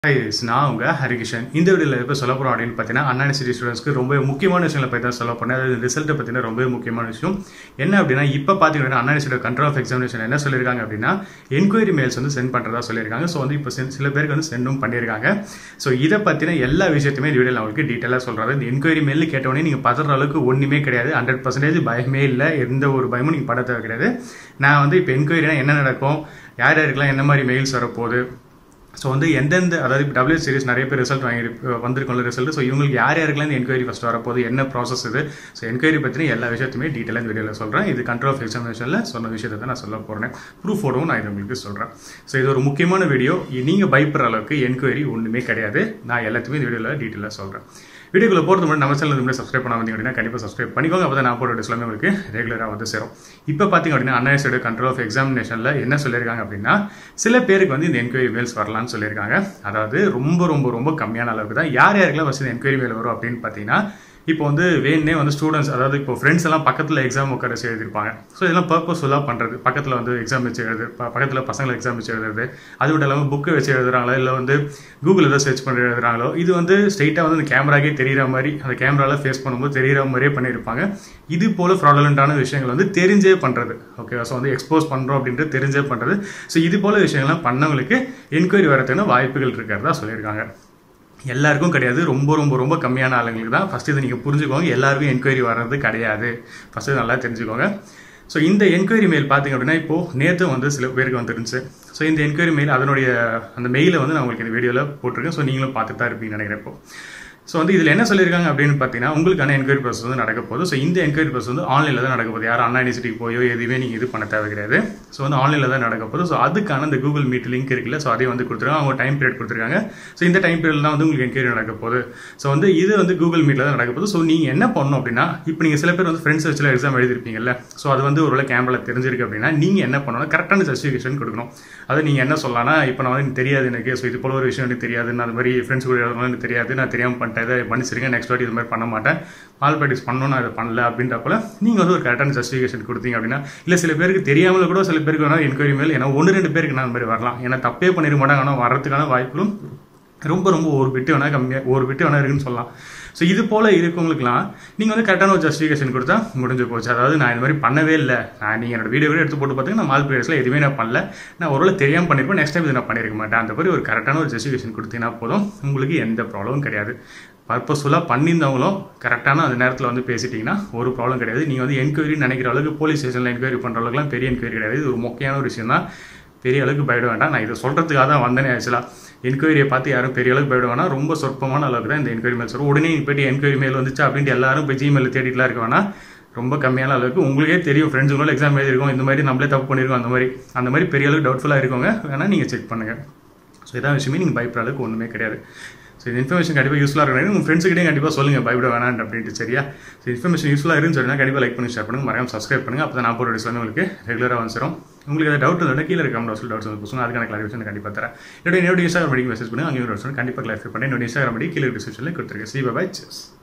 highs நான் உங்கள் ஹரிகிஷன் இந்த வீடியோவில் எப்போ சொல்ல போகிறோம் அப்படின்னு பார்த்தீங்கன்னா அண்ணா யூனிவர்சிட்டி ஸ்டூடெண்ட்ஸ்க்கு ரொம்ப முக்கியமான விஷயங்களை பற்றி தான் சொல்ல போனேன் அது ரிசல்ட்டை பற்றின ரொம்ப முக்கியமான விஷயம் என்ன அப்படின்னா இப்போ பார்த்தீங்கன்னா Anna university control of examination என்ன சொல்லியிருக்காங்க அப்படின்னா என்கொயரி மெயில்ஸ் வந்து சென்ட் பண்ணுறதா சொல்லியிருக்காங்க ஸோ வந்து இப்போ சில பேருக்கு வந்து சென்டும் பண்ணியிருக்காங்க ஸோ இதை பற்றின எல்லா விஷயத்தையுமே இந்த வீடியோவில் உங்களுக்கு டீட்டெயிலாக சொல்கிறாரு இந்த என்கொயரி மெயில் கேட்டோடனே நீங்கள் பதற அளவுக்கு ஒன்றுமே கிடையாது ஹண்ட்ரட் பர்சன்டேஜ் பயமே இல்லை எந்த ஒரு பயமும் நீங்கள் பட தேவை கிடையாது நான் வந்து இப்போ என்கொயரினா என்ன நடக்கும் யார் யாருக்கெல்லாம் என்ன மாதிரி மெயில்ஸ் வரப்போகுது ஸோ வந்து எந்தெந்த அதாவது இப்போ டபிள்யூ சீரிஸ் நிறைய பேர் ரிசல்ட் வாங்கி வந்திருக்கோம்ல ரிசல்ட் ஸோ இவங்களுக்கு யார் யாருக்கெல்லாம் இந்த என்கொயரி ஃபஸ்ட் வரப்போகுது என்ன ப்ராசஸ் இது ஸோ என்கொயரி பற்றின எல்லா விஷயத்தையுமே டீட்டெயிலாக இந்த வீடியோவில் சொல்கிறேன் இது கண்ட்ரோல் ஆஃப் எக்ஸாமினேஷனில் சொன்ன விஷயத்தை தான் நான் சொல்ல போகிறேன் ப்ரூஃபோடவும் நான் இது உங்களுக்கு சொல்கிறேன் ஸோ இது ஒரு முக்கியமான வீடியோ நீங்கள் பயப்படுற அளவுக்கு என்கொயரி ஒன்றுமே கிடையாது நான் எல்லாத்தையுமே இந்த வீடியோவில் டீட்டெயிலாக சொல்கிறேன் வீடியோக்குள்ள போகிறது முன்னாடி நம்ம சேனல் முன்னாடி சப்ஸ்கிரைப் பண்ண வந்தீங்க அப்படின்னா கண்டிப்பாக சப்ஸ்கிரைப் பண்ணிக்கோங்க அப்போ தான் நான் போட எல்லாமே உங்களுக்கு ரெகுலராக வந்து சேரும் இப்போ பார்த்தீங்க அப்படின்னா அன்னைசைடு கண்ட்ரோல் ஆஃப் எக்ஸாமினேஷனில் என்ன சொல்லியிருக்காங்க அப்படின்னா சில பேருக்கு வந்து இந்த என்கொயரி மெயில்ஸ் வரலாம்னு சொல்லியிருக்காங்க அதாவது ரொம்ப ரொம்ப ரொம்ப கம்மியான அளவுக்கு தான் யார் யாருக்கெல்லாம் ஃபஸ்ட் இந்த என்கொயரி மெயில் வரும் அப்படின்னு பார்த்தீங்கன்னா இப்போ வந்து வேணே வந்து ஸ்டூடெண்ட்ஸ் அதாவது இப்போ ஃப்ரெண்ட்ஸ் எல்லாம் பக்கத்தில் எக்ஸாம் உட்கார வச்சு எழுதிருப்பாங்க ஸோ இதெல்லாம் பர்பஸ்ஃபுல்லாக பண்ணுறது பக்கத்தில் வந்து எக்ஸாம் வச்சு எழுது பக்கத்தில் பசங்களை எக்ஸாம் வச்சு எழுதுறது அது மட்டும் இல்லாமல் புக்கை வச்சு எழுதுறாங்களோ இல்லை வந்து கூகுள் ஏதாவது சர்ச் பண்ணி எழுதுறாங்களோ இது வந்து ஸ்ட்ரெயிட்டாக வந்து அந்த கேமராக்கே தெரிகிற மாதிரி அந்த கேமராவில் ஃபேஸ் பண்ணும்போது தெரிகிற மாதிரியே பண்ணியிருப்பாங்க இது போல் ஃப்ராடலண்டான விஷயங்கள் வந்து தெரிஞ்சே பண்ணுறது ஓகேவா ஸோ வந்து எக்ஸ்போஸ் பண்ணுறோம் அப்படின்ட்டு தெரிஞ்சே பண்ணுறது ஸோ இது போல் விஷயங்கள்லாம் பண்ணவங்களுக்கு என்கொயரி வரதுக்கான வாய்ப்புகள் இருக்கிறதா சொல்லியிருக்காங்க எல்லாருக்கும் கிடையாது ரொம்ப ரொம்ப ரொம்ப கம்மியான ஆளுங்களுக்கு தான் ஃபஸ்ட்டு இதை நீங்கள் புரிஞ்சுக்கோங்க எல்லாருக்கும் என்கொயரி வர்றது கிடையாது ஃபஸ்ட்டு நல்லா தெரிஞ்சுக்கோங்க ஸோ இந்த என்கொயரி மெயில் பார்த்தீங்க அப்படின்னா இப்போது நேற்று வந்து சில பேருக்கு வந்துருந்துச்சு ஸோ இந்த என்கொயரி மெயில் அதனுடைய அந்த மெயிலை வந்து நான் உங்களுக்கு இந்த வீடியோவில் போட்டிருக்கேன் ஸோ நீங்களும் பார்த்துட்டு தான் இருப்பீங்கன்னு நினைக்கிறேன் இப்போ ஸோ வந்து இதில் என்ன சொல்லியிருக்காங்க அப்படின்னு பார்த்தீங்கன்னா உங்களுக்கான என்கொயரி ப்ராசஸ் வந்து நடக்க போகுது ஸோ இந்த என்கொயரி ப்ராசஸ் வந்து ஆன்லைனில் தான் நடக்க போகுது யாரும் அண்ணா யூனிவர்சிட்டிக்கு போயோ எதுவுமே நீங்கள் இது பண்ண தேவை கிடையாது ஸோ வந்து ஆன்லைனில் தான் நடக்க போகுது ஸோ அதுக்கான இந்த கூகுள் மீட் லிங்க் இருக்குல்ல ஸோ அதையும் வந்து கொடுத்துருக்காங்க அவங்க டைம் பீரியட் கொடுத்துருக்காங்க ஸோ இந்த டைம் பீரியட் தான் வந்து உங்களுக்கு என்கொயரி நடக்க போகுது ஸோ வந்து இது வந்து கூகுள் மீட்டில் தான் நடக்க போகுது ஸோ நீங்கள் என்ன பண்ணணும் அப்படின்னா இப்போ நீங்கள் சில பேர் வந்து ஃப்ரெண்ட்ஸ் வச்சுல எக்ஸாம் எழுதிருப்பீங்கல்ல ஸோ அது வந்து ஒரு கேமராவில் தெரிஞ்சிருக்கு அப்படின்னா நீங்கள் என்ன பண்ணணும் கரெக்டான ஜஸ்டிஃபிகேஷன் கொடுக்கணும் அதை நீங்கள் என்ன சொல்லலாம்னா இப்போ நான் வந்து தெரியாது எனக்கு ஸோ இது போல ஒரு விஷயம் எனக்கு தெரியாது நான் அது மாதிரி ஃப்ரெண்ட்ஸ் கூட எழுதணும் எனக்கு தெரியாது நான் தெரியாமல் பண்ணிட்டேன் இதை மன்னிச்சிருங்க நெக்ஸ்ட் வாட்டி இது மாதிரி பண்ண மாட்டேன் மால் ப்ராக்டிஸ் பண்ணணும் நான் இதை பண்ணல அப்படின்றப்பல நீங்கள் வந்து ஒரு கரெக்டான ஜஸ்டிஃபிகேஷன் கொடுத்தீங்க அப்படின்னா இல்லை சில பேருக்கு தெரியாமல் கூட சில பேருக்கு வேணால் என்கொயரி மேல் ஏன்னா ஒன்று ரெண்டு பேருக்கு நான் அந்த மாதிரி வரலாம் ஏன்னா தப்பே பண்ணிட மாட்டாங்க ஆனால் வரதுக்கான வாய்ப்புகளும் ரொம்ப ரொம்ப ஒரு பிட்டு வேணால் கம்மியாக ஒரு பிட்டு வேணால் இருக்குன்னு சொல்லலாம் ஸோ இது போல் இருக்கவங்களுக்குலாம் நீங்கள் வந்து கரெக்டான ஒரு ஜஸ்டிஃபிகேஷன் கொடுத்தா முடிஞ்சு போச்சு அதாவது நான் இந்த மாதிரி பண்ணவே இல்லை நான் நீங்கள் என்னோட வீடியோ எடுத்து போட்டு பார்த்தீங்கன்னா நான் மால் பீரியட்ஸில் எதுவுமே நான் பண்ணல நான் ஒரு தெரியாமல் பண்ணியிருப்பேன் நெக்ஸ்ட் டைம் இது நான் பண்ணியிருக்க மாட்டேன் அந்த மாதிரி ஒரு கரெக்டான ஒரு ஜஸ்டிஃபிகேஷன் கொடுத்தீங்கன்னா போதும் உங்களுக்கு எந்த ப்ராப்ளமும் கிடையாது பர்பஸ்ஃபுல்லாக பண்ணியிருந்தவங்களும் கரெக்டான அந்த நேரத்தில் வந்து பேசிட்டிங்கன்னா ஒரு ப்ராப்ளம் கிடையாது நீங்கள் வந்து என்கொயரி நினைக்கிற அளவுக்கு போலீஸ் ஸ்டேஷனில் என்கொயரி பண்ணுற அளவுக்குலாம் பெரிய என்கொயரி கிடையாது இது ஒரு முக்கியமான ஒரு விஷயம் தான் பெரிய அளவுக்கு பயப்பட வேண்டாம் நான் இதை சொல்கிறதுக்காக தான் வந்தேனே ஆக்சுவலாக என்கொயரியை பார்த்து யாரும் பெரிய அளவுக்கு பயப்பட வேணாம் ரொம்ப சொற்பமான அளவுக்கு தான் இந்த என்கொயரி மெயில் சொல்லுவோம் உடனே போய்ட்டு என்கொயரி மெயில் வந்துச்சு அப்படின்ட்டு எல்லாரும் போய் ஜிமெயில் தேடிட்டுலாம் இருக்க வேணாம் ரொம்ப கம்மியான அளவுக்கு உங்களுக்கே தெரியும் ஃப்ரெண்ட்ஸுங்களும் எக்ஸாம் எழுதிருக்கோம் இந்த மாதிரி நம்மளே தப்பு பண்ணியிருக்கோம் அந்த மாதிரி அந்த மாதிரி பெரிய அளவுக்கு டவுட்ஃபுல்லாக இருக்கவங்க வேணால் நீங்கள் செக் பண்ணுங்கள் ஸோ இதான் விஷயமே நீங்கள் பயப்படுற அளவுக்கு ஒன்றுமே கிடையாது ஸோ இந்த இன்ஃபர்மேஷன் கண்டிப்பாக யூஸ்ஃபுல்லாக இருக்கணும் உங்கள் ஃப்ரெண்ட்ஸ்கிட்டே கண்டிப்பாக சொல்லுங்கள் பயப்பட வேணாம் அப்படின்ட்டு சரியா ஸோ இன்ஃபர்மேஷன் யூஸ்ஃபுல்லாக இருக்குன்னு சொன்னால் கண்டிப்பாக லைக் பண்ணி ஷேர் பண்ணுங்கள் மறக்காம சப்ஸ்கிரைப் பண்ணுங்கள் அப்போ தான் நான் போகிற எல்லாமே உங்களுக்கு ரெகுலராக வந்துடும் உங்களுக்கு ஏதாவது டவுட் இருந்தால் கீழே இருக்க கமெண்ட் டவுட்ஸ் வந்து போசுங்க அதுக்கான கிளாரிஃபிகேஷன் கண்டிப்பாக தரேன் என்னோட என்னோட இன்ஸ்டாகிராம் மெடிக்கு மெசேஜ் பண்ணுங்கள் அங்கேயும் ஒரு கண்டிப்பாக கிளாரிஃபை பண்ணி என்னோட இன்ஸ்டாகிராம் மெடி கீழே டிஸ்கிரிப்ஷனில் கொடுத்துருக்கேன் சி பாய் செஸ்